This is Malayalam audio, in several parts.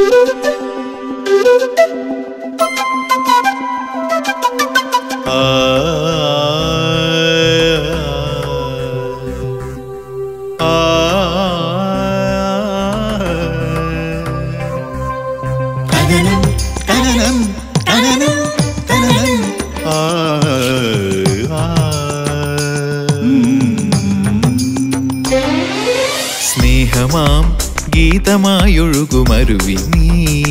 തനനം തനനം തനനം തനനം ആ ആ സ്നേഹമാം ഗീതമായൊഴുകുമരുവിനീ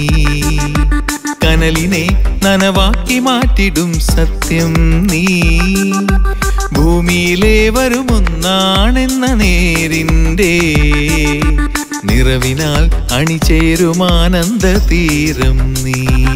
കനലിനെ നനവാക്കി മാറ്റിടും സത്യം നീ ഭൂമിയിലെ വരുമൊന്നാണെന്ന നേരിൻ്റെ നിറവിനാൽ അണിചേരുമാനന്ദ തീരം നീ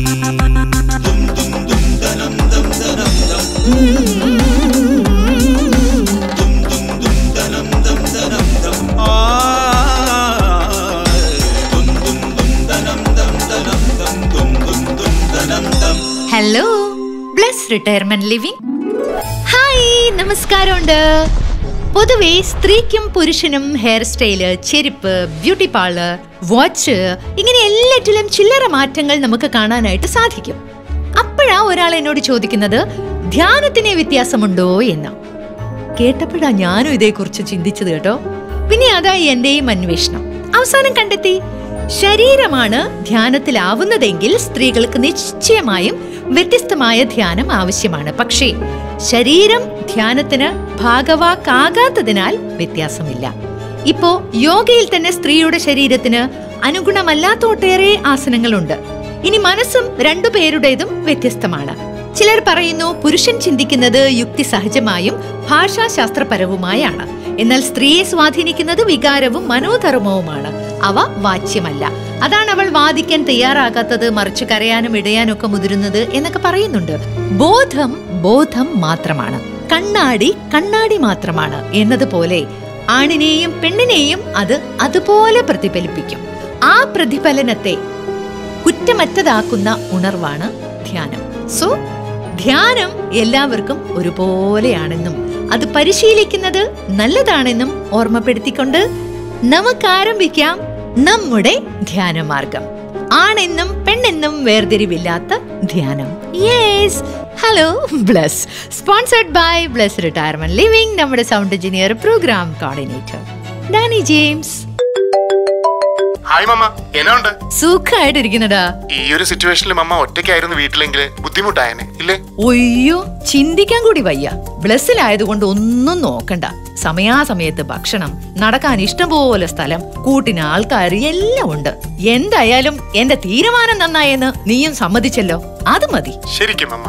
hello Bless Retirement Living hi നമസ്കാരമുണ്ട് പൊതുവെ സ്ത്രീക്കും പുരുഷനും ഹെയർ സ്റ്റൈല് ചെരുപ്പ് ബ്യൂട്ടി പാർലർ വാച്ച് ഇങ്ങനെ എല്ലാറ്റിലും ചില്ലറ മാറ്റങ്ങൾ നമുക്ക് കാണാനായിട്ട് സാധിക്കും അപ്പോഴാ ഒരാൾ എന്നോട് ചോദിക്കുന്നത് ധ്യാനത്തിന് വ്യത്യാസമുണ്ടോ എന്ന് കേട്ടപ്പോഴാ ഞാനും ഇതേക്കുറിച്ച് ചിന്തിച്ചത് കേട്ടോ പിന്നെ അതായി എന്റെയും അന്വേഷണം അവസാനം കണ്ടെത്തി ശരീരമാണ് ധ്യാനത്തിലാവുന്നതെങ്കിൽ സ്ത്രീകൾക്ക് നിശ്ചയമായും വ്യത്യസ്തമായ ധ്യാനം ആവശ്യമാണ് പക്ഷേ ശരീരം ധ്യാനത്തിന് ഭാഗവാക്കാകാത്തതിനാൽ വ്യത്യാസമില്ല ഇപ്പോ യോഗയിൽ തന്നെ സ്ത്രീയുടെ ശരീരത്തിന് അനുഗുണമല്ലാത്ത ഒട്ടേറെ ആസനങ്ങളുണ്ട് ഇനി മനസ്സും രണ്ടുപേരുടേതും വ്യത്യസ്തമാണ് ചിലർ പറയുന്നു പുരുഷൻ ചിന്തിക്കുന്നത് യുക്തിസഹജമായും ഭാഷാശാസ്ത്രപരവുമായാണ് എന്നാൽ സ്ത്രീയെ സ്വാധീനിക്കുന്നത് വികാരവും മനോധർമ്മവുമാണ് അവ വാച്യമല്ല അതാണ് അവൾ വാദിക്കാൻ തയ്യാറാകാത്തത് മറിച്ച് കരയാനും ഇടയാനും ഒക്കെ മുതിരുന്നത് എന്നൊക്കെ പറയുന്നുണ്ട് ബോധം ബോധം മാത്രമാണ് കണ്ണാടി കണ്ണാടി മാത്രമാണ് എന്നതുപോലെ ആണിനെയും പെണ്ണിനെയും അത് അതുപോലെ പ്രതിഫലിപ്പിക്കും ആ പ്രതിഫലനത്തെ കുറ്റമറ്റതാക്കുന്ന ഉണർവാണ് ധ്യാനം സോ ധ്യാനം എല്ലാവർക്കും ഒരുപോലെയാണെന്നും അത് പരിശീലിക്കുന്നത് നല്ലതാണെന്നും ഓർമ്മപ്പെടുത്തിക്കൊണ്ട് നമുക്ക് ആരംഭിക്കാം നമ്മുടെ ധ്യാനമാർഗം ആണെന്നും പെണ്ണെന്നും വേർതിരിവില്ലാത്ത ധ്യാനം yes hello Bless sponsored by Bless Retirement Living നമ്മുടെ sound engineer programme coordinator Danny James hi മമ്മ എന്നാ ഉണ്ട് സുഖമായിട്ടിരിക്കുന്നടാ ഈ ഒരു സിറ്റുവേഷനിൽ മമ്മ ഒറ്റയ്ക്കായിരുന്നു വീട്ടിലെങ്കിൽ ബുദ്ധിമുട്ടായനെ ഇല്ലേ ഒയ്യോ ചിന്തിക്കാൻ കൂടി വയ്യ ബ്ലസ്സിലായതുകൊണ്ട് ഒന്നും നോക്കണ്ട സമയാസമയത്ത് ഭക്ഷണം നടക്കാൻ ഇഷ്ടംപോലെ സ്ഥലം കൂട്ടിന് ആൾക്കാർ എല്ലാം ഉണ്ട് എന്തായാലും എന്റെ തീരുമാനം നന്നായെന്ന് നീയും സമ്മതിച്ചല്ലോ അത് മതി ശരിക്കും മമ്മ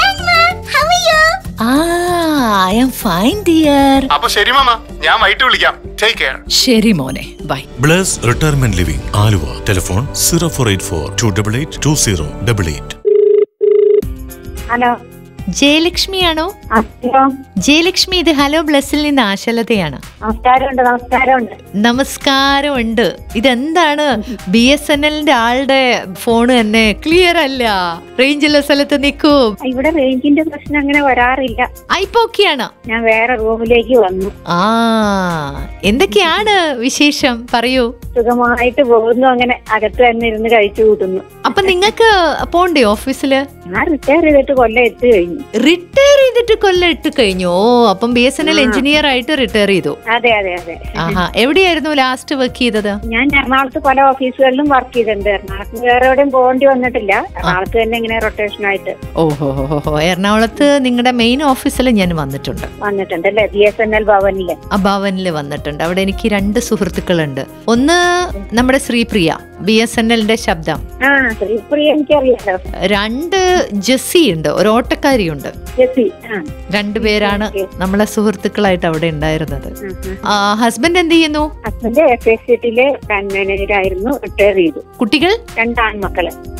ആ ഐ എം ഫൈൻ ഡിയർ അപ്പൊ ശരി മമ്മ ഞാൻ വൈകിട്ട് വിളിക്കാം ടേക്ക് കെയർ ശരി മോനെ bye Bless Retirement Living Aluva telephone zero four eight four two double eight two zero double eight hello ജയലക്ഷ്മിയാണോ ഹലോ ജയലക്ഷ്മി ഇത് ഹലോ ബ്ലസ്സിൽ നിന്ന് ആശലതയാണ് നമസ്കാരമുണ്ട് നമസ്കാരമുണ്ട് നമസ്കാരമുണ്ട് ഇതെന്താണ് ബി എസ് എൻ എല്ലിന്റെ ആളുടെ ഫോൺ തന്നെ ക്ലിയർ അല്ല റേഞ്ചുള്ള സ്ഥലത്ത് നിൽക്കൂ ഇവിടെ റേഞ്ചിന്റെ പ്രശ്നം അങ്ങനെ വരാറില്ല ഐപ്പോക്കെയാണ് ഞാൻ വേറെ റൂമിലേക്ക് വന്നു ആ എന്തൊക്കെയാണ് വിശേഷം പറയൂ സുഖമായിട്ട് പോകുന്നു അങ്ങനെ അകത്ത് തന്നെ ഇരുന്ന് കഴിച്ചു കൂട്ടുന്നു അപ്പൊ നിങ്ങക്ക് പോണ്ടേ ഓഫീസില് ഞാൻ റിട്ടയർ ചെയ്തിട്ട് കൊല്ലം എത്തി കഴിഞ്ഞു റിട്ടയർ ചെയ്തിട്ട് കൊല്ലം ഇട്ട് കഴിഞ്ഞു ഓ അപ്പം B S N L engineer ആയിട്ട് റിട്ടയർ ചെയ്തു അതെ അതെ അതെ ആഹാ എവിടെയായിരുന്നു ലാസ്റ്റ് വർക്ക് ചെയ്തത് ഞാൻ എറണാകുളത്ത് പല ഓഫീസുകളിലും വർക്ക് ചെയ്തിട്ടുണ്ട് എറണാകുളത്ത് വേറെ എവിടെയും പോകേണ്ടി വന്നിട്ടില്ല എറണാകുളത്ത് തന്നെ ഇങ്ങനെ റൊട്ടേഷൻ ആയിട്ട് ഓഹോ ഹോ ഹോ എറണാകുളത്ത് നിങ്ങളുടെ മെയിൻ ഓഫീസിൽ ഞാൻ വന്നിട്ടുണ്ട് വന്നിട്ടുണ്ട് അല്ലേ ബി എസ് എൻ എൽ ഭവനില് ആ ഭവനിൽ വന്നിട്ടുണ്ട് അവിടെ എനിക്ക് രണ്ട് സുഹൃത്തുക്കളുണ്ട് ഒന്ന് നമ്മുടെ ശ്രീപ്രിയ ബി എസ് എൻ എല്ലിന്റെ ശബ്ദം ആ ശ്രീപ്രിയ എനിക്കറിയാലോ രണ്ട് ജെസ്സി ഉണ്ട് ഒരു ഓട്ടക്കാരിയുണ്ട് ജെസി ആ രണ്ടുപേരാണ് Okay. നമ്മളെ സുഹൃത്തുക്കളായിട്ട് അവിടെ ഉണ്ടായിരുന്നത് ഉം, ഉം. ആ, ഹസ്ബൻഡ് എന്ത് ചെയ്യുന്നു ഹസ്ബൻഡ് എഫ് എസ് സിറ്റിലെ ബാങ്ക് മാനേജർ ആയിരുന്നു റിട്ടയർ ചെയ്തു കുട്ടികൾ രണ്ട് ആൺമക്കള് ആ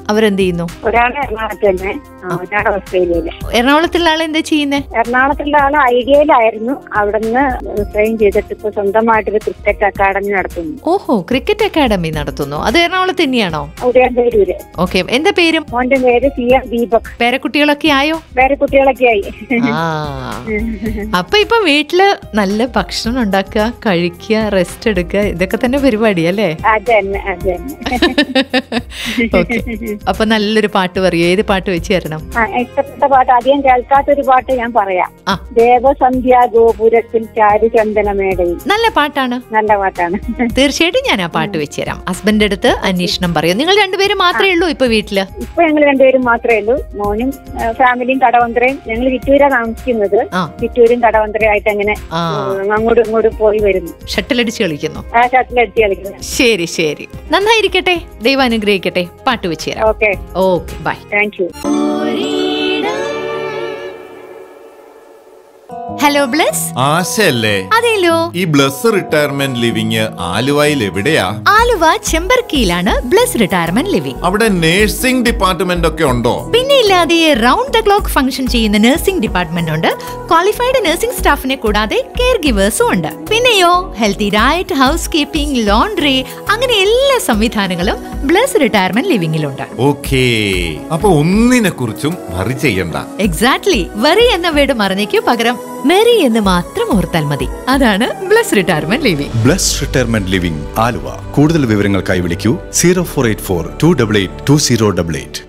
അവരെന്ത് ചെയ്യുന്നു ഒരാള് എറണാകുളത്ത് തന്നെ ആ, ഒരാള് ഓസ്ട്രേലിയയില് എറണാകുളത്തുള്ള ആൾ എന്താ ചെയ്യുന്നേ എറണാകുളത്തുള്ള ആള് ഐഡിയയിലായിരുന്നു അവിടുന്ന് റിസൈൻ ചെയ്തിട്ട് ഇപ്പൊ സ്വന്തമായിട്ടൊരു ക്രിക്കറ്റ് അക്കാദമി നടത്തുന്നു ഓഹോ ക്രിക്കറ്റ് അക്കാഡമി നടത്തുന്നു അത് എറണാകുളത്ത് തന്നെയാണോ ഉദയംപേരൂര് ഓക്കെ എന്താ പേരും മോന്റെ പേര് സി എം ദീപക് പേരക്കുട്ടികളൊക്കെ ആയോ വേറെ കുട്ടികളൊക്കെ ആയി ആ അപ്പൊ ഇപ്പൊ വീട്ടില് നല്ല ഭക്ഷണം ഉണ്ടാക്കുക കഴിക്കുക റെസ്റ്റ് എടുക്കുക ഇതൊക്കെ തന്നെ പരിപാടി അല്ലേ അത് തന്നെ അത് തന്നെ ഓക്കെ അപ്പൊ നല്ലൊരു പാട്ട് പറയൂ ഏത് പാട്ട് വെച്ച് തരണം ആ, ഇഷ്ടപ്പെട്ട പാട്ട് അധികം കേൾക്കാത്തൊരു പാട്ട് ഞാൻ പറയാം ആ. ദേവസന്ധ്യ ഗോപുരത്തിൽ ചാരുചന്ദനമേടയിൽ നല്ല പാട്ടാണ് നല്ല പാട്ടാണ് തീർച്ചയായിട്ടും ഞാൻ ആ പാട്ട് വെച്ച് തരാം ഹസ്ബൻഡ് അടുത്ത് അന്വേഷണം പറയും നിങ്ങൾ രണ്ടുപേരും മാത്രമേ ഉള്ളൂ ഇപ്പൊ വീട്ടില് ഇപ്പൊ ഞങ്ങൾ രണ്ടുപേരും മാത്രമേ ഉള്ളൂ മോനും ആ, ഫാമിലിയും കടവന്ത്രയും ഞങ്ങൾ വിറ്റൂര താമസിക്കുന്നത് ആ. വിറ്റൂരും കടവന്ത്രയായിട്ട് അങ്ങനെ ആ ഉം, അങ്ങോട്ടും ഇങ്ങോട്ടും പോയി വരുന്നു ഷട്ടിലടിച്ച് കളിക്കുന്നു ആ ഷട്ടിലടിച്ച് കളിക്കുന്നത് ശരി ശരി നന്നായിരിക്കട്ടെ ദൈവം അനുഗ്രഹിക്കട്ടെ പാട്ട് വെച്ച് തരാം okay okay bye thank you hello Bless ആശയല്ലേ അതെല്ലോ ഈ ബ്ലസ് റിട്ടയർമെന്റ് ലിവിങ് ആലുവയിൽ എവിടെയാ ആലുവ ചെമ്പർക്കിയിലാണ് ബ്ലസ് റിട്ടയർമെന്റ് ലിവിംഗ് അവിടെ നേഴ്സിംഗ് ഡിപ്പാർട്ട്മെന്റ് ഒക്കെ ഉണ്ടോ പിന്നെ ഇല്ലാതെ റൗണ്ട് ദ ക്ലോക്ക് ഫംഗ്ഷൻ ചെയ്യുന്ന നഴ്സിംഗ് ഡിപ്പാർട്ട്മെന്റ് ഉണ്ട് ക്വാളിഫൈഡ് നഴ്സിംഗ് സ്റ്റാഫിനെ കൂടാതെ കെയർ ഗിവേഴ്സും ഉണ്ട് പിന്നെയോ healthy diet housekeeping laundry അങ്ങനെ എല്ലാ സംവിധാനങ്ങളും ബ്ലസ് റിട്ടയർമെന്റ് ലിവിംഗിലുണ്ട് ഓക്കേ അപ്പൊ ഒന്നിനെ കുറിച്ചും വറി ചെയ്യണ്ട എക്സാക്ട്ലി വറി എന്ന വേർഡ് മറന്നേക്കു പകരം മെറി എന്ന് മാത്രം ഓർത്താൽ മതി അതാണ് Bless Retirement Living Bless Retirement Living Aluva കൂടുതൽ വിവരങ്ങൾക്കായി വിളിക്കൂ zero four eight four two double eight two zero double eight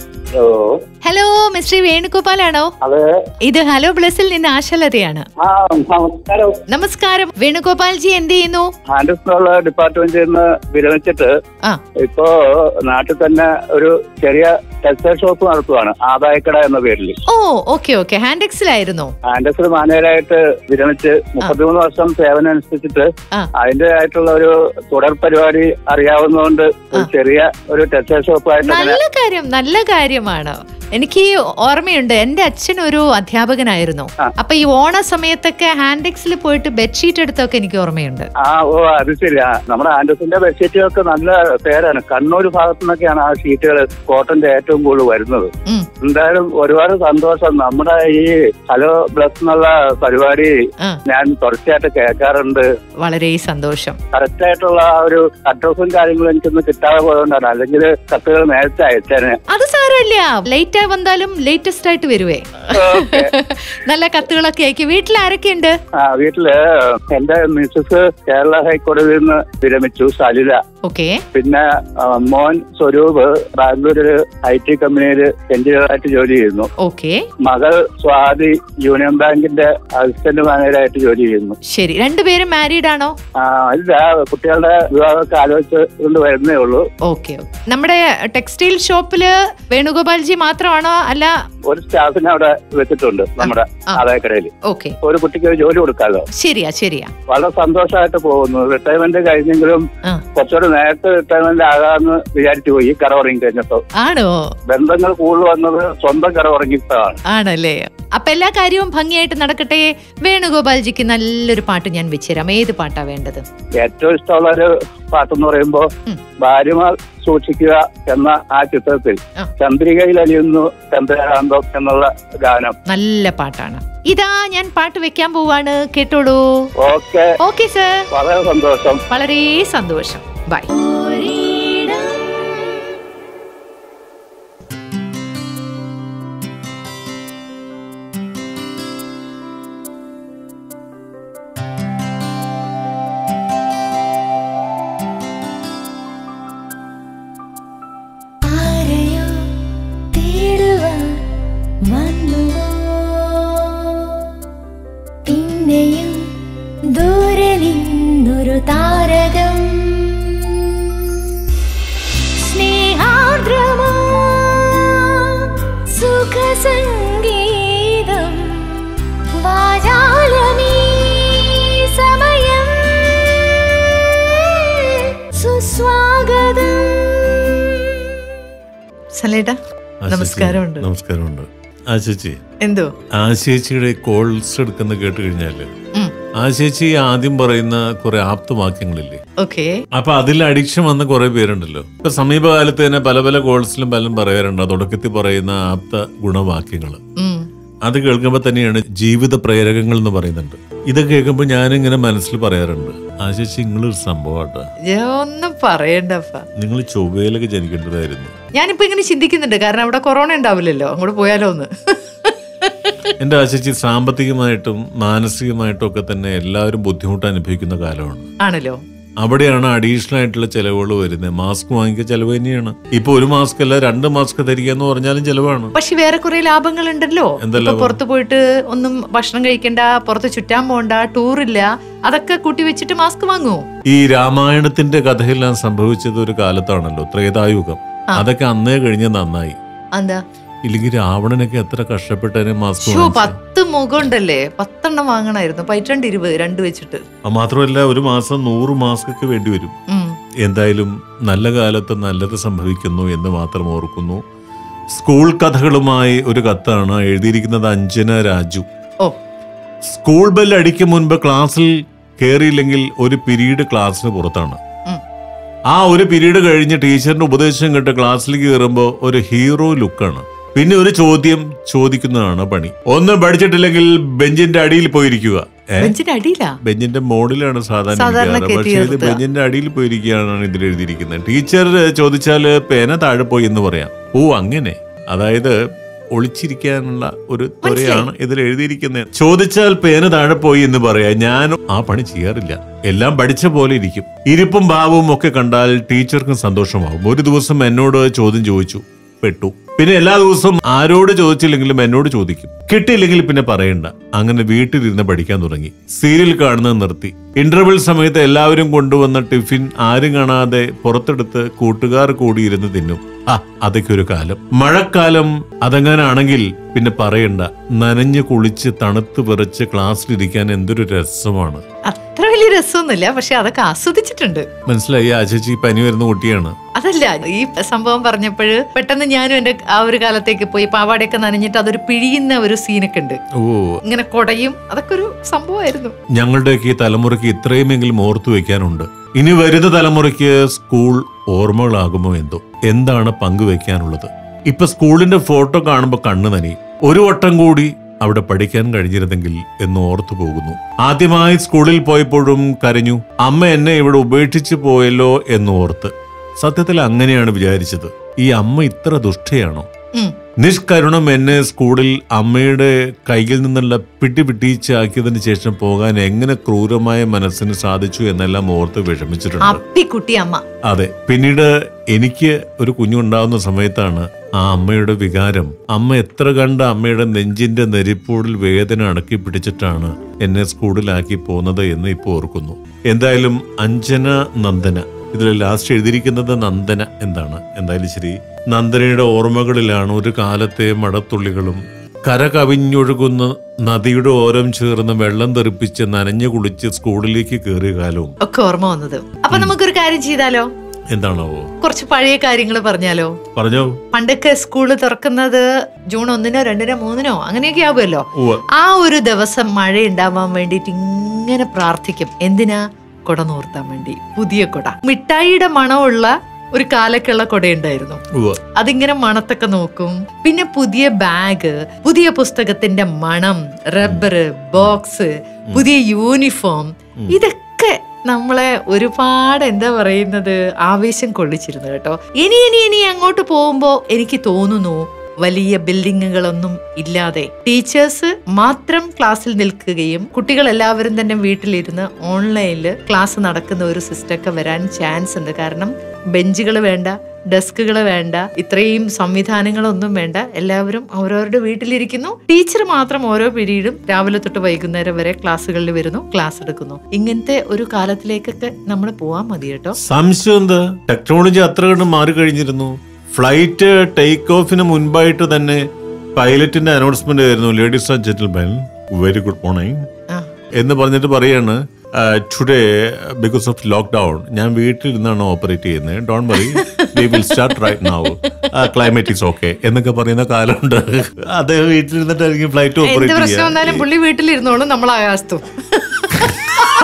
hello mister വേണുഗോപാലാണോ അത് ഇത് ഹലോ ബ്ലസ്സിൽ നിന്ന് ആശലതയാണ് ആ നമസ്കാരം നമസ്കാരം വേണുഗോപാൽജി എന്ത് ചെയ്യുന്നു ഹാൻഡ്സ് ഡിപ്പാർട്ട്മെന്റിൽ നിന്ന് വിരമിച്ചിട്ട് ആ ഇപ്പോ നാട്ടിൽ തന്നെ ഒരു ചെറിയ ടെക്സ്റ്റൈൽ ഷോപ്പ് നടത്തുവാണ് ആദായക്കട എന്ന പേരിൽ ഓ ഓക്കെ ഓക്കെ ഹാൻഡെക്സിലായിരുന്നോ ഹാൻഡസ് മാനേജരായിട്ട് വിരമിച്ച് മുപ്പത്തിമൂന്ന് വർഷം സേവനം അനുഷ്ഠിച്ചിട്ട് ആ. അതിന്റെ ആയിട്ടുള്ള ഒരു തുടർ പരിപാടി അറിയാവുന്നതുകൊണ്ട് ഒരു ചെറിയ ഒരു ടെക്സ്റ്റൈൽ ഷോപ്പായിട്ട് അങ്ങനെ നല്ല കാര്യം നല്ല കാര്യമാണ് എനിക്ക് ഓർമ്മയുണ്ട് എന്റെ അച്ഛൻ ഒരു അധ്യാപകനായിരുന്നു ആ. അപ്പൊ ഈ ഓണ സമയത്തൊക്കെ ഹാൻഡെക്സിൽ പോയിട്ട് ബെഡ്ഷീറ്റ് എടുത്തൊക്കെ എനിക്ക് ഓർമ്മയുണ്ട് ആ ഓ അത് ശരി ആ നമ്മുടെ ഹാൻഡസിന്റെ ബെഡ്ഷീറ്റുകൾക്ക് നല്ല പേരാണ് കണ്ണൂർ ഭാഗത്തു നിന്നൊക്കെയാണ് ആ ഷീറ്റുകൾ കോട്ടന്റെ ഏറ്റവും കൂടുതൽ വരുന്നത് ഉം. എന്തായാലും ഒരുപാട് സന്തോഷം നമ്മുടെ ഈ ഹലോ ബ്ലസ് എന്നുള്ള പരിപാടി ആ. ഞാൻ തുടർച്ചയായിട്ട് കേൾക്കാറുണ്ട് വളരെ സന്തോഷം കറക്റ്റ് ആയിട്ടുള്ള ആ ഒരു അഡ്രസ്സും കാര്യങ്ങളും എനിക്കൊന്ന് കിട്ടാതെ പോയതുകൊണ്ടാണ് അല്ലെങ്കിൽ കത്തുകൾ നേരത്തെ അയച്ചേനെ അത് സാരമില്ല ലേറ്റ് ആയി വന്നാലും ലേറ്റസ്റ്റ് ആയിട്ട് വരുവേ ഓക്കെ നല്ല കത്തുകളൊക്കെ അയക്കും വീട്ടിൽ ആരൊക്കെയുണ്ട് ആ വീട്ടില് എന്റെ മിസ്സസ് കേരള ഹൈക്കോടതിയിൽ നിന്ന് വിരമിച്ചു സലില ഓക്കെ പിന്നെ ആ, മോൻ സ്വരൂപ് ബാംഗ്ലൂരില് ഐ ടി കമ്പനിയിൽ എഞ്ചിനീയറായിട്ട് ജോലി ചെയ്യുന്നു ഓക്കെ മകൾ സ്വാതി യൂണിയൻ ബാങ്കിന്റെ അസിസ്റ്റന്റ് മാനേജറായിട്ട് ജോലി ചെയ്യുന്നു ശരി രണ്ടുപേരും മാരീഡ് ആണോ ആ, ഇല്ല കുട്ടികളുടെ വിവാഹമൊക്കെ ആലോചിച്ച് കൊണ്ട് വരുന്നേ ഉള്ളൂ ഓക്കെ ഓക്കെ നമ്മുടെ ടെക്സ്റ്റൈൽ ഷോപ്പില് വേണുഗോപാൽജി മാത്രമാണോ അല്ല ഒരു സ്റ്റാഫിനെ അവിടെ വെച്ചിട്ടുണ്ട് നമ്മുടെ ആ. ആദായക്കടയിൽ ഓക്കെ ഒരു കുട്ടിക്ക് ഒരു ജോലി കൊടുക്കാമല്ലോ ശരിയാ ശരിയാ വളരെ സന്തോഷമായിട്ട് പോകുന്നു റിട്ടയർമെന്റ് കഴിഞ്ഞെങ്കിലും ആ കുറച്ചുകൂടെ നേരത്തെ റിട്ടയർമെന്റ് ആകാമെന്ന് വിചാരിച്ചു പോയി കട ഉറങ്ങി കഴിഞ്ഞപ്പോ ആണോ ബന്ധങ്ങൾ കൂടുതൽ വന്നത് സ്വന്തം കട ഉറങ്ങിയപ്പോഴാണ് ആണല്ലേ അപ്പൊ എല്ലാ കാര്യവും ഭംഗിയായിട്ട് നടക്കട്ടെ വേണുഗോപാൽജിക്ക് നല്ലൊരു പാട്ട് ഞാൻ വെച്ചുതരാം ഏത് പാട്ടാ വേണ്ടത് ഏറ്റവും ഇഷ്ടമുള്ള ഒരു പാട്ടെന്ന് പറയുമ്പോ ഉം. ഭാര്യമാർ സൂക്ഷിക്കുക എന്ന ആ ചിത്രത്തിൽ ആ. ചന്ദ്രികയിൽ അലിയുന്നു ചന്ദ്രകാന്തം എന്നുള്ള ഗാനം നല്ല പാട്ടാണ് ഇതാ ഞാൻ പാട്ട് വെക്കാൻ പോവാണ് കേട്ടോളൂ ഓക്കെ ഓക്കെ സർ വളരെ സന്തോഷം വളരെ സന്തോഷം ബൈ ആരെയോ തേടുവാൻ വന്നുവോ പിന്നെയും ദൂരെ നിന്നൊരു താരകം സ്നേഹാർദ്രമോ സുഖസംഗീതം വാചാലമീ സമയം സുസ്വാഗതം സലേട്ടാ ആ നമസ്കാരമുണ്ട് ചേച്ചി, നമസ്കാരമുണ്ട് ആ ചേച്ചി എന്തോ ആ ചേച്ചിയുടെ കോൾസ് എടുക്കുന്ന കേട്ട് കഴിഞ്ഞാല് ഉം. ആ ചേച്ചി ആദ്യം പറയുന്ന കുറെ ആപ്തവാക്യങ്ങളില്ലേ ഓക്കെ അപ്പൊ അതിൽ അഡിക്ഷൻ വന്ന കുറെ പേരുണ്ടല്ലോ ഇപ്പൊ സമീപകാലത്ത് തന്നെ പല പല കോഴ്സിലും പലരും പറയാറുണ്ട് ആ തുടക്കത്തിൽ പറയുന്ന ആപ്ത ഗുണവാക്യങ്ങൾ അത് കേൾക്കുമ്പോൾ തന്നെയാണ് ജീവിത പ്രേരകങ്ങൾ എന്ന് പറയുന്നുണ്ട് ഇത് കേൾക്കുമ്പോൾ ഞാനിങ്ങനെ മനസ്സിൽ പറയാറുണ്ട് ആ ചേച്ചി നിങ്ങളൊരു സംഭവമാട്ടോ ഒന്നും പറയണ്ടപ്പ നിങ്ങൾ ചൊവ്വയിലൊക്കെ ജനിക്കേണ്ടതായിരുന്നു ഞാനിപ്പോ ഇങ്ങനെ ചിന്തിക്കുന്നുണ്ട് കാരണം അവിടെ കൊറോണ ഉണ്ടാവില്ലല്ലോ അങ്ങോട്ട് പോയാലോ ഒന്ന് എന്റെ ആ ചേച്ചി സാമ്പത്തികമായിട്ടും മാനസികമായിട്ടും ഒക്കെ തന്നെ എല്ലാവരും ബുദ്ധിമുട്ട് അനുഭവിക്കുന്ന കാലമാണ് ആണല്ലോ അവിടെയാണ് അഡീഷണൽ ആയിട്ടുള്ള ചെലവുകൾ വരുന്നത് മാസ്ക് വാങ്ങിക്കുക ചെലവ് തന്നെയാണ് ഇപ്പൊ ഒരു മാസ്ക് അല്ല രണ്ട് മാസ്ക് ധരിക്കുക എന്ന് പറഞ്ഞാലും ചെലവാണ് പക്ഷെ വേറെ കുറെ ലാഭങ്ങൾ ഉണ്ടല്ലോ എന്താ ഇപ്പൊ ലാഭം? പുറത്ത് പോയിട്ട് ഒന്നും ഭക്ഷണം കഴിക്കണ്ട പുറത്ത് ചുറ്റാൻ പോണ്ട ടൂറില്ല അതൊക്കെ കൂട്ടി വെച്ചിട്ട് മാസ്ക് വാങ്ങൂ ഈ രാമായണത്തിന്റെ കഥയെല്ലാം സംഭവിച്ചത് ഒരു കാലത്താണല്ലോ ത്രേതായുഗം അതൊക്കെ അന്നേ കഴിഞ്ഞ് നന്നായി എന്താ ഇല്ലെങ്കിൽ രാവണനൊക്കെ എത്ര കഷ്ടപ്പെട്ടതിനെ മാസ്ക് ഷോ വാങ്ങിച്ചത്. പത്ത് മുഖം ഉണ്ടല്ലേ പത്തെണ്ണം വാങ്ങണമായിരുന്നു പൈറ്റണ്ട് ഇരുപത് രണ്ട് വെച്ചിട്ട് അത് മാത്രമല്ല ഒരു മാസം നൂറ് മാസ്ക് ഒക്കെ വേണ്ടി വരും ഉം. എന്തായാലും നല്ല കാലത്ത് നല്ലത് സംഭവിക്കുന്നു എന്ന് മാത്രം ഓർക്കുന്നു സ്കൂൾ കഥകളുമായി ഒരു കത്താണ് എഴുതിയിരിക്കുന്നത് അഞ്ജന രാജു ഓ സ്കൂൾ ബെൽ അടിക്കും മുൻപ് ക്ലാസ്സിൽ കയറിയില്ലെങ്കിൽ ഒരു പിരീഡ് ക്ലാസ്സിന് പുറത്താണ് ഉം. ആ ഒരു പിരീഡ് കഴിഞ്ഞ് ടീച്ചറിന്റെ ഉപദേശം കേട്ട് ക്ലാസ്സിലേക്ക് കയറുമ്പോൾ ഒരു ഹീറോ ലുക്കാണ് പിന്നെ ഒരു ചോദ്യം ചോദിക്കുന്നതാണ് പണി ഒന്നും പഠിച്ചിട്ടില്ലെങ്കിൽ ബെഞ്ചിന്റെ അടിയിൽ പോയിരിക്കുക ഏ? ബെഞ്ചിന്റെ അടിയിലാ ബെഞ്ചിന്റെ മോഡിലാണ് സാധാരണ സാധാരണ ഇരിക്കാറ്. കയറ്റി പക്ഷേ ഇത് നിർത്തുക. ബെഞ്ചിന്റെ അടിയിൽ പോയിരിക്കുകയാണ് ഇതിൽ എഴുതിയിരിക്കുന്നത് ടീച്ചർ ചോദിച്ചാല് പേന താഴെ പോയി എന്ന് പറയാം ഓ അങ്ങനെ അതായത് ഒളിച്ചിരിക്കാനുള്ള ഒരു ത്വരയാണ് ഇതിൽ എഴുതിയിരിക്കുന്നത് ചോദിച്ചാൽ പേന താഴെ പോയി എന്ന് പറയാം ഞാൻ ആ പണി ചെയ്യാറില്ല എല്ലാം പഠിച്ച പോലെ ഇരിക്കും ഇരിപ്പും ഭാവവും ഒക്കെ കണ്ടാൽ ടീച്ചർക്കും സന്തോഷമാവും ഒരു ദിവസം എന്നോട് ചോദ്യം ചോദിച്ചു പെട്ടു പിന്നെ എല്ലാ ദിവസവും ആരോട് ചോദിച്ചില്ലെങ്കിലും എന്നോട് ചോദിക്കും കിട്ടിയില്ലെങ്കിൽ പിന്നെ പറയണ്ട അങ്ങനെ വീട്ടിലിരുന്ന് പഠിക്കാൻ തുടങ്ങി സീരിയൽ കാണുന്നത് നിർത്തി ഇന്റർവെൽ സമയത്ത് എല്ലാവരും കൊണ്ടുവന്ന ടിഫിൻ ആരും കാണാതെ പുറത്തെടുത്ത് കൂട്ടുകാർ കൂടിയിരുന്ന് തിന്നും ആ അതൊക്കെ ഒരു കാലം മഴക്കാലം അതങ്ങനാണെങ്കിൽ പിന്നെ പറയണ്ട നനഞ്ഞു കുളിച്ച് തണുത്ത് വിറച്ച് ക്ലാസ്സിലിരിക്കാൻ എന്തൊരു രസമാണ് അത്ര വലിയ രസമൊന്നുമില്ല പക്ഷെ അതൊക്കെ ആസ്വദിച്ചിട്ടുണ്ട് മനസ്സിലായി ആ ചേച്ചി പനി വരുന്ന കുട്ടിയാണ് അതല്ല ഈ സംഭവം പറഞ്ഞപ്പോൾ പെട്ടെന്ന് ഞാനും എന്റെ ആ ഒരു കാലത്തേക്ക് പോയി പാവാടയൊക്കെ നനഞ്ഞിട്ട് അതൊരു പിഴിയുന്ന ഒരു സീനൊക്കെ ഉണ്ട് ഓ ഇങ്ങനെ കൊടയും അതൊക്കെ ഒരു സംഭവമായിരുന്നു ഞങ്ങളുടെയൊക്കെ ഈ തലമുറയ്ക്ക് ഇത്രയുമെങ്കിലും ഓർത്തു വെക്കാനുണ്ട് ഇനി വരുന്ന തലമുറയ്ക്ക് സ്കൂൾ ഓർമ്മകളാകുമോ എന്തോ എന്താണ് പങ്കുവെക്കാനുള്ളത് ഇപ്പൊ സ്കൂളിന്റെ ഫോട്ടോ കാണുമ്പോൾ കണ്ണു നനി ഒരു വട്ടം കൂടി അവിടെ പഠിക്കാൻ കഴിഞ്ഞിരുന്നെങ്കിൽ എന്ന് ഓർത്തു പോകുന്നു ആദ്യമായി സ്കൂളിൽ പോയപ്പോഴും കരഞ്ഞു അമ്മ എന്നെ ഇവിടെ ഉപേക്ഷിച്ചു പോയല്ലോ എന്ന് ഓർത്ത് സത്യത്തിൽ അങ്ങനെയാണ് വിചാരിച്ചത് ഈ അമ്മ ഇത്ര ദുഷ്ടയാണോ ഉം. നിഷ്കരുണം എന്നെ സ്കൂളിൽ അമ്മയുടെ കയ്യിൽ നിന്നുള്ള പിടി പിടിച്ചാക്കിയതിനു ശേഷം പോകാൻ എങ്ങനെ ക്രൂരമായ മനസ്സിന് സാധിച്ചു എന്നെല്ലാം ഓർത്ത് വിഷമിച്ചിട്ടുണ്ട് അപ്പിക്കുട്ടി അമ്മ അതെ പിന്നീട് എനിക്ക് ഒരു കുഞ്ഞുണ്ടാവുന്ന സമയത്താണ് ആ അമ്മയുടെ വികാരം അമ്മ എത്ര കണ്ട അമ്മയുടെ നെഞ്ചിന്റെ നെരിപ്പോടിൽ വേദന അടക്കി പിടിച്ചിട്ടാണ് എന്നെ സ്കൂളിലാക്കി പോകുന്നത് എന്ന് ഇപ്പോൾ ഓർക്കുന്നു എന്തായാലും അഞ്ജന നന്ദന ഇതിൽ ലാസ്റ്റ് എഴുതിയിരിക്കുന്നത് നന്ദന എന്താണ് എന്തായാലും ശരി നന്ദനയുടെ ഓർമ്മകളിലാണ് ഒരു കാലത്തെ മടത്തുള്ളികളും കര കവിഞ്ഞൊഴുകുന്ന നദിയുടെ ഓരം ചേർന്ന് വെള്ളം തെറിപ്പിച്ച് നനഞ്ഞു കുളിച്ച് സ്കൂളിലേക്ക് കയറിയ കാലവും ഒക്കെ ഓർമ്മ വന്നത് അപ്പൊ നമുക്കൊരു കാര്യം ചെയ്താലോ എന്താണാവോ കുറച്ച് പഴയ കാര്യങ്ങൾ പറഞ്ഞാലോ പറഞ്ഞോ പണ്ടൊക്കെ സ്കൂള് തുറക്കുന്നത് ജൂൺ ഒന്നിനോ രണ്ടിനോ മൂന്നിനോ അങ്ങനെയൊക്കെ ആവുമല്ലോ ഉവ്വ്. ആ ഒരു ദിവസം മഴ ഉണ്ടാവാൻ വേണ്ടിയിട്ട് ഇങ്ങനെ പ്രാർത്ഥിക്കും എന്തിനാ കുട നൂർത്താൻ വേണ്ടി പുതിയ കുട മിഠായിയുടെ മണമുള്ള ഒരു കാലക്കുള്ള കുടയുണ്ടായിരുന്നു ഉവ്വ്. അതിങ്ങനെ മണത്തൊക്കെ നോക്കും പിന്നെ പുതിയ ബാഗ് പുതിയ പുസ്തകത്തിന്റെ മണം റബ്ബർ ബോക്സ് പുതിയ യൂണിഫോം ഇതൊക്കെ നമ്മളെ ഒരുപാട് എന്താ പറയുന്നത് ആവേശം കൊള്ളിച്ചിരുന്നു കേട്ടോ ഇനി ഇനി ഇനി അങ്ങോട്ട് പോകുമ്പോ എനിക്ക് തോന്നുന്നു വലിയ ബിൽഡിങ്ങുകളൊന്നും ഇല്ലാതെ ടീച്ചേഴ്സ് മാത്രം ക്ലാസ്സിൽ നിൽക്കുകയും കുട്ടികൾ എല്ലാവരും തന്നെ വീട്ടിലിരുന്ന് ഓൺലൈനിൽ ക്ലാസ് നടക്കുന്ന ഒരു സിസ്റ്റമൊക്കെ വരാൻ ചാൻസ് ഉണ്ട് കാരണം ബെഞ്ചുകൾ വേണ്ട ഡെസ്കുകൾ വേണ്ട ഇത്രയും സംവിധാനങ്ങളൊന്നും വേണ്ട എല്ലാവരും അവരവരുടെ വീട്ടിലിരിക്കുന്നു ടീച്ചർ മാത്രം ഓരോ പീരീഡും രാവിലെ തൊട്ട് വൈകുന്നേരം വരെ ക്ലാസ്സുകളിൽ വരുന്നു ക്ലാസ് എടുക്കുന്നു ഇങ്ങനത്തെ ഒരു കാലത്തിലേക്കൊക്കെ നമ്മൾ പോവാൻ മതി കേട്ടോ സംശയം എന്താ ടെക്നോളജി അത്ര കണ്ട് മാറിക്കഴിഞ്ഞിരുന്നു ഫ്ലൈറ്റ് ടേക്ക് ഓഫിന് മുൻപായിട്ട് തന്നെ പൈലറ്റിന്റെ അനൗൺസ്മെന്റ് ആയിരുന്നു ladies and gentlemen very good morning ആ. എന്ന് പറഞ്ഞിട്ട് പറയാണ് ടുഡേ ബിക്കോസ് ഓഫ് ലോക്ക്ഡൌൺ ഞാൻ വീട്ടിൽ നിന്നാണ് ഓപ്പറേറ്റ് ചെയ്യുന്നത് don't worry we will start right now climate is okay എന്നൊക്കെ പറയുന്ന കാലമുണ്ട് അദ്ദേഹം വീട്ടിലിരുന്നിട്ടായിരിക്കും ഫ്ലൈറ്റ് എന്ത് ഓപ്പറേറ്റ് പ്രശ്നം വന്നാലും ചെയ്യുക പുള്ളി വീട്ടിലിരുന്നോളും നമ്മൾ ആകാശത്തും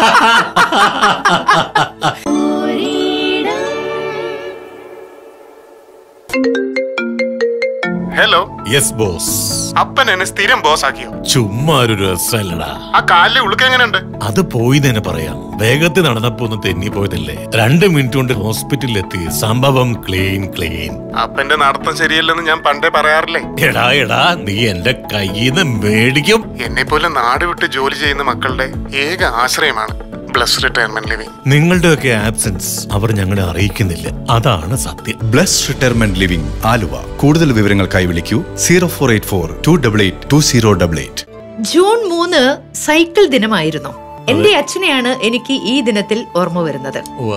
ഹലോ യെസ് ബോസ് അപ്പൻ എന്നെ സ്ഥിരം ബോസ് ആക്കിയോ ചുമ്മാ ഒരു രസമല്ലടാ ആ കാലിലെ ഉളുക്ക് എങ്ങനെയുണ്ട് അത് പോയി തന്നെ പറയാം വേഗത്തിൽ നടന്നപ്പോ ഒന്ന് തെന്നി പോയതല്ലേ രണ്ട് മിനിറ്റ് കൊണ്ട് ഹോസ്പിറ്റലിൽ എത്തി സംഭവം ക്ലീൻ ക്ലീൻ അപ്പന്റെ നടത്തം ശരിയല്ലെന്ന് ഞാൻ പണ്ടേ പറയാറില്ലേ എടാ എടാ നീ എന്റെ കയ്യിന്ന് മേടിക്കും എന്നെ പോലെ നാട് വിട്ട് ജോലി ചെയ്യുന്ന മക്കളുടെ ഏക ആശ്രയമാണ് ബ്ലസ് റിട്ടയർമെന്റ് ലിവിംഗ് നിങ്ങളുടെയൊക്കെ ആബ്സെൻസ് അവർ ഞങ്ങളെ അറിയിക്കുന്നില്ല അതാണ് സത്യം ബ്ലസ് റിട്ടയർമെന്റ് ലിവിംഗ് ആലുവ കൂടുതൽ വിവരങ്ങൾക്കായി വിളിക്കൂ zero four eight four two double eight two zero double eight June മൂന്ന് സൈക്കിൾ ദിനമായിരുന്നു എന്റെ അച്ഛനെയാണ് എനിക്ക് ഈ ദിനത്തിൽ ഓർമ്മ വരുന്നത് ഉവ്വ.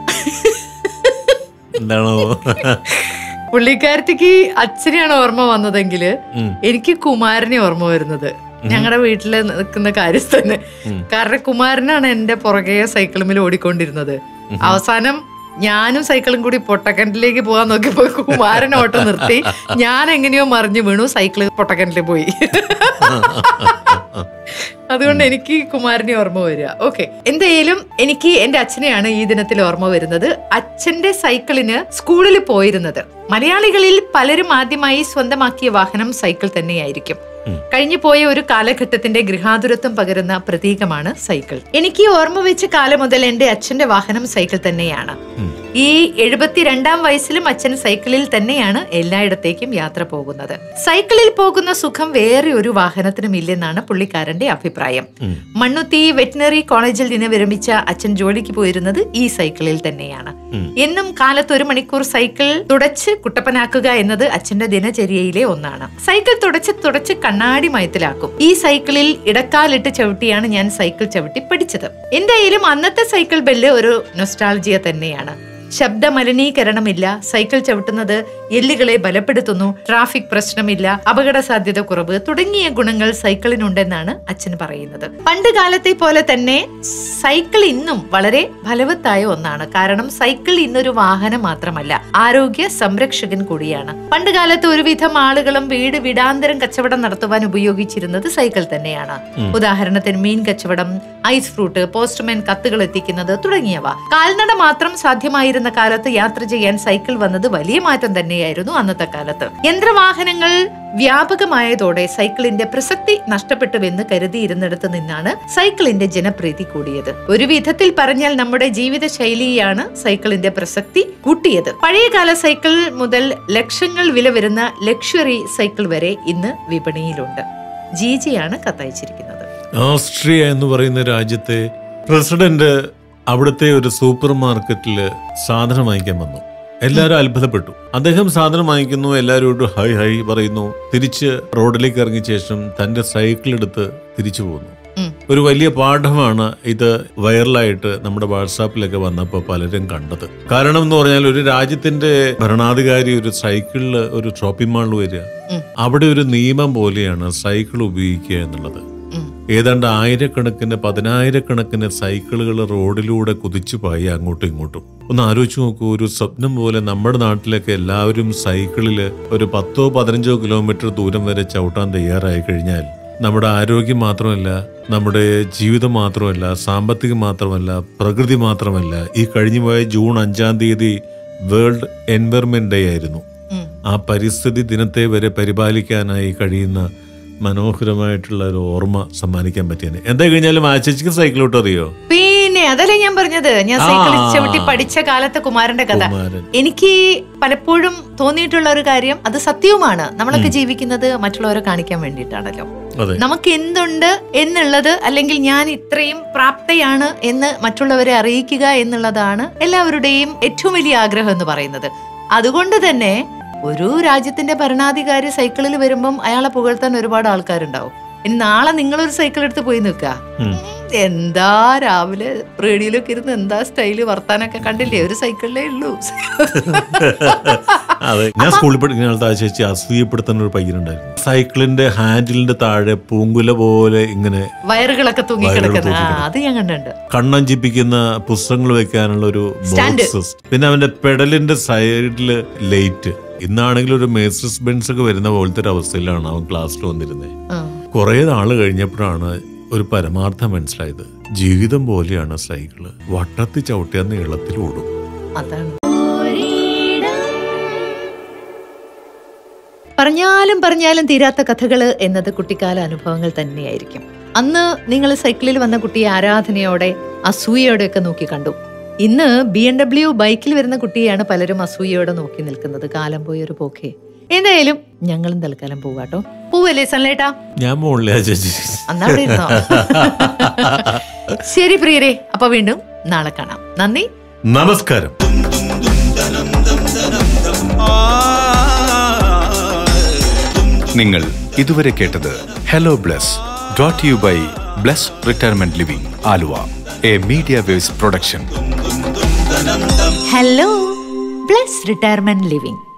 എന്താണോ പുള്ളിക്കാരത്തിക്ക് അച്ഛനെയാണ് ഓർമ്മ വന്നതെങ്കിൽ ഉം. എനിക്ക് കുമാരനെ ഓർമ്മ വരുന്നത് ഞങ്ങളുടെ വീട്ടിൽ നിൽക്കുന്ന കാര്യം തന്നെ കാരണം കുമാരനാണ് എന്റെ പുറകെ സൈക്കിളുമിൽ ഓടിക്കൊണ്ടിരുന്നത് അവസാനം ഞാനും സൈക്കിളും കൂടി പൊട്ടക്കിണറ്റിലേക്ക് പോകാൻ നോക്കിയപ്പോ കുമാരൻ ഓട്ടം നിർത്തി ഞാൻ എങ്ങനെയോ മറിഞ്ഞു വീണു സൈക്കിള് പൊട്ടക്കിണറ്റിൽ പോയി അതുകൊണ്ട് എനിക്ക് കുമാരനെ ഓർമ്മ വരിക ഓക്കെ എന്തായാലും എനിക്ക് എന്റെ അച്ഛനെയാണ് ഈ ദിനത്തിൽ ഓർമ്മ വരുന്നത് അച്ഛന്റെ സൈക്കിളിന് സ്കൂളിൽ പോയിരുന്നത് മലയാളികളിൽ പലരും ആദ്യമായി സ്വന്തമാക്കിയ വാഹനം സൈക്കിൾ തന്നെയായിരിക്കും കഴിഞ്ഞു പോയ ഒരു കാലഘട്ടത്തിന്റെ ഗൃഹാതുരത്വം പകരുന്ന പ്രതീകമാണ് സൈക്കിൾ എനിക്ക് ഓർമ്മ വെച്ച കാലം മുതൽ എന്റെ അച്ഛന്റെ വാഹനം സൈക്കിൾ തന്നെയാണ് ഈ എഴുപത്തിരണ്ടാം വയസ്സിലും അച്ഛൻ സൈക്കിളിൽ തന്നെയാണ് എല്ലായിടത്തേക്കും യാത്ര പോകുന്നത് സൈക്കിളിൽ പോകുന്ന സുഖം വേറെ ഒരു വാഹനത്തിനും ഇല്ലെന്നാണ് പുള്ളിക്കാരന്റെ അഭിപ്രായം മണ്ണുത്തി വെറ്റിനറി കോളേജിൽ നിന്ന് വിരമിച്ച അച്ഛൻ ജോലിക്ക് പോയിരുന്നത് ഈ സൈക്കിളിൽ തന്നെയാണ് എന്നും കാലത്ത് ഒരു മണിക്കൂർ സൈക്കിൾ തുടച്ച് കുട്ടപ്പനാക്കുക എന്നത് അച്ഛന്റെ ദിനചര്യയിലെ ഒന്നാണ് സൈക്കിൾ തുടച്ച് തുടച്ച് കണ്ണാടി മയത്തിലാക്കും ഈ സൈക്കിളിൽ ഇടക്കാലിട്ട് ചവിട്ടിയാണ് ഞാൻ സൈക്കിൾ ചവിട്ടി പഠിച്ചത് എന്തായാലും അന്നത്തെ സൈക്കിൾ ബെല്ല് ഒരു നൊസ്റ്റാൾജിയ തന്നെയാണ് ശബ്ദ മലിനീകരണമില്ല സൈക്കിൾ ചവിട്ടുന്നത് എല്ലുകളെ ബലപ്പെടുത്തുന്നു ട്രാഫിക് പ്രശ്നമില്ല അപകട സാധ്യത കുറവ് തുടങ്ങിയ ഗുണങ്ങൾ സൈക്കിളിനുണ്ടെന്നാണ് അച്ഛൻ പറയുന്നത് പണ്ട് കാലത്തെ പോലെ തന്നെ സൈക്കിൾ ഇന്നും വളരെ ഫലവത്തായ ഒന്നാണ് കാരണം സൈക്കിൾ ഇന്നൊരു വാഹനം മാത്രമല്ല ആരോഗ്യ സംരക്ഷകൻ കൂടിയാണ് പണ്ട് കാലത്ത് ഒരുവിധം ആളുകളും വീട് വിടാന്തരം കച്ചവടം നടത്തുവാൻ ഉപയോഗിച്ചിരുന്നത് സൈക്കിൾ തന്നെയാണ് ഉദാഹരണത്തിന് മീൻ കച്ചവടം ഐസ് ഫ്രൂട്ട് പോസ്റ്റ്മാൻ കത്തുകൾ എത്തിക്കുന്നത് തുടങ്ങിയവ കാൽനട മാത്രം സാധ്യമായിരുന്ന കാലത്ത് യാത്ര ചെയ്യാൻ സൈക്കിൾ വന്നത് വലിയ മാറ്റം തന്നെയായിരുന്നു അന്നത്തെ കാലത്ത് യന്ത്രവാഹനങ്ങൾ വ്യാപകമായതോടെ സൈക്കിളിന്റെ പ്രസക്തി നഷ്ടപ്പെട്ടുവെന്ന് കരുതിയിരുന്നിടത്ത് നിന്നാണ് സൈക്കിളിന്റെ ജനപ്രീതി കൂടിയത് ഒരു വിധത്തിൽ പറഞ്ഞാൽ നമ്മുടെ ജീവിത ശൈലിയാണ് സൈക്കിളിന്റെ പ്രസക്തി കൂട്ടിയത് പഴയകാല സൈക്കിൾ മുതൽ ലക്ഷങ്ങൾ വില വരുന്ന ലക്ഷറി സൈക്കിൾ വരെ ഇന്ന് വിപണിയിലുണ്ട് ജീജിയാണ് കത്തയച്ചിരിക്കുന്നത് ഓസ്ട്രിയ എന്ന് പറയുന്ന രാജ്യത്തെ പ്രസിഡന്റ് അവിടുത്തെ ഒരു സൂപ്പർ മാർക്കറ്റിൽ സാധനം വാങ്ങിക്കാൻ വന്നു എല്ലാവരും അത്ഭുതപ്പെട്ടു അദ്ദേഹം സാധനം വാങ്ങിക്കുന്നു എല്ലാവരോടും ഹൈ ഹൈ പറയുന്നു തിരിച്ച് റോഡിലേക്ക് ഇറങ്ങിയ ശേഷം തന്റെ സൈക്കിൾ എടുത്ത് തിരിച്ചു പോകുന്നു ഉം. ഒരു വലിയ പാഠമാണ് ഇത് വൈറലായിട്ട് നമ്മുടെ വാട്സാപ്പിലൊക്കെ വന്നപ്പോൾ പലരും കണ്ടത് കാരണം എന്ന് പറഞ്ഞാൽ ഒരു രാജ്യത്തിന്റെ ഭരണാധികാരി ഒരു സൈക്കിളിൽ ഒരു ഷോപ്പിംഗ് മാളിൽ വരിക ഉം. അവിടെ ഒരു നിയമം പോലെയാണ് സൈക്കിൾ ഉപയോഗിക്കുക എന്നുള്ളത് ഉം. ഏതാണ്ട് ആയിരക്കണക്കിന് പതിനായിരക്കണക്കിന് സൈക്കിളുകൾ റോഡിലൂടെ കുതിച്ചു പായി അങ്ങോട്ടും ഇങ്ങോട്ടും ഒന്ന് ആലോചിച്ച് നോക്കൂ ഒരു സ്വപ്നം പോലെ നമ്മുടെ നാട്ടിലൊക്കെ എല്ലാവരും സൈക്കിളിൽ ഒരു പത്തോ പതിനഞ്ചോ കിലോമീറ്റർ ദൂരം വരെ ചവിട്ടാൻ തയ്യാറായി കഴിഞ്ഞാൽ നമ്മുടെ ആരോഗ്യം മാത്രമല്ല നമ്മുടെ ജീവിതം മാത്രമല്ല സാമ്പത്തികം മാത്രമല്ല പ്രകൃതി മാത്രമല്ല ഈ കഴിഞ്ഞുപോയ ജൂൺ അഞ്ചാം തീയതി വേൾഡ് എൻവയർമെന്റ് ഡേ ആയിരുന്നു ഉം. ആ പരിസ്ഥിതി ദിനത്തെ വരെ പരിപാലിക്കാനായി കഴിയുന്ന മനോഹരമായിട്ടുള്ള ഒരു ഓർമ്മ സമ്മാനിക്കാൻ പറ്റിയാണ് എന്താ കഴിഞ്ഞാലും ആ ചേച്ചിക്ക് സൈക്കിൾ വിട്ട് അറിയോ പിന്നെ അതല്ലേ ഞാൻ പറഞ്ഞത് ഞാൻ സൈക്കിൾ ആ. ചവിട്ടി പഠിച്ച കാലത്തെ കുമാരന്റെ കഥ കുമാരൻ. എനിക്ക് പലപ്പോഴും തോന്നിയിട്ടുള്ള ഒരു കാര്യം അത് സത്യവുമാണ് നമ്മളൊക്കെ ജീവിക്കുന്നത് മറ്റുള്ളവരെ കാണിക്കാൻ വേണ്ടിയിട്ടാണല്ലോ അതെ നമുക്ക് എന്തുണ്ട് എന്നുള്ളത് അല്ലെങ്കിൽ ഞാൻ ഇത്രയും പ്രാപ്തയാണ് എന്ന് മറ്റുള്ളവരെ അറിയിക്കുക എന്നുള്ളതാണ് എല്ലാവരുടെയും ഏറ്റവും വലിയ ആഗ്രഹം എന്ന് പറയുന്നത് അതുകൊണ്ട് തന്നെ ഒരു രാജ്യത്തിന്റെ ഭരണാധികാരി സൈക്കിളിൽ വരുമ്പം അയാളെ പുകഴ്ത്താൻ ഒരുപാട് ആൾക്കാരുണ്ടാവും ഇനി നാളെ നിങ്ങളൊരു സൈക്കിൾ എടുത്ത് പോയി നിൽക്കുക ഉം. എന്താ രാവിലെ റേഡിയോയിലൊക്കെ ഇരുന്ന് എന്താ സ്റ്റൈല് വർത്താനൊക്കെ കണ്ടില്ലേ ഒരു സൈക്കിളിലേ ഉള്ളൂ അതെ ഞാൻ സ്കൂളിൽ പഠിക്കുന്ന കാലത്ത് ആ ചേച്ചി അസൂയപ്പെടുത്തുന്ന ഒരു പയ്യനുണ്ടായിരുന്നു സൈക്കിളിന്റെ ഹാൻഡിലിന്റെ താഴെ പൂങ്കുല പോലെ ഇങ്ങനെ വയറുകളൊക്കെ തൂങ്ങിക്കിടക്കുന്ന ആ തൂങ്ങിക്കിടക്കും. അത് ഞാൻ കണ്ടിട്ടുണ്ട് കണ്ണഞ്ചിപ്പിക്കുന്ന പുസ്തകങ്ങൾ വെക്കാനുള്ള ഒരു Stand. ബോക്സ് പിന്നെ അവന്റെ പെഡലിന്റെ സൈഡില് ലൈറ്റ് ഇന്നാണെങ്കിൽ ഒരു മേസസ് ബെൻസ് ഒക്കെ വരുന്ന പോലത്തെ ഒരു അവസ്ഥയിലാണ് അവൻ ക്ലാസ്സിൽ വന്നിരുന്നത് ആ. കുറെ നാള് കഴിഞ്ഞപ്പോഴാണ് ഒരു പരമാർത്ഥം മനസ്സിലായത് ജീവിതം പോലെയാണ് സൈക്കിള് വട്ടത്തി ചവിട്ടിയ നീളത്തിൽ ഓടും അതാണ് പറഞ്ഞാലും പറഞ്ഞാലും തീരാത്ത കഥകള് എന്നത് കുട്ടിക്കാല അനുഭവങ്ങൾ തന്നെയായിരിക്കും അന്ന് നിങ്ങൾ സൈക്കിളിൽ വന്ന കുട്ടിയെ ആരാധനയോടെ അസൂയയോടെ ഒക്കെ നോക്കി കണ്ടു ഇന്ന് ബി എം ഡബ്ല്യു ബൈക്കിൽ വരുന്ന കുട്ടിയെയാണ് പലരും അസൂയയോടെ നോക്കി നിൽക്കുന്നത് കാലം പോയൊരു പോക്കേ എന്തായാലും ഞങ്ങളും തൽക്കാലം പോവാട്ടോ പോവല്ലേ സൺലേട്ടാ ഞാൻ മുകളിലാ ചേച്ചി അന്നാ അവിടെ ഇരുന്നോ ശരി പ്രിയരെ അപ്പൊ വീണ്ടും നാളെ കാണാം നന്ദി നമസ്കാരം നിങ്ങൾ ഇതുവരെ കേട്ടത് hello Bless brought you by Bless Retirement Living Aluva a media waves production hello Bless Retirement living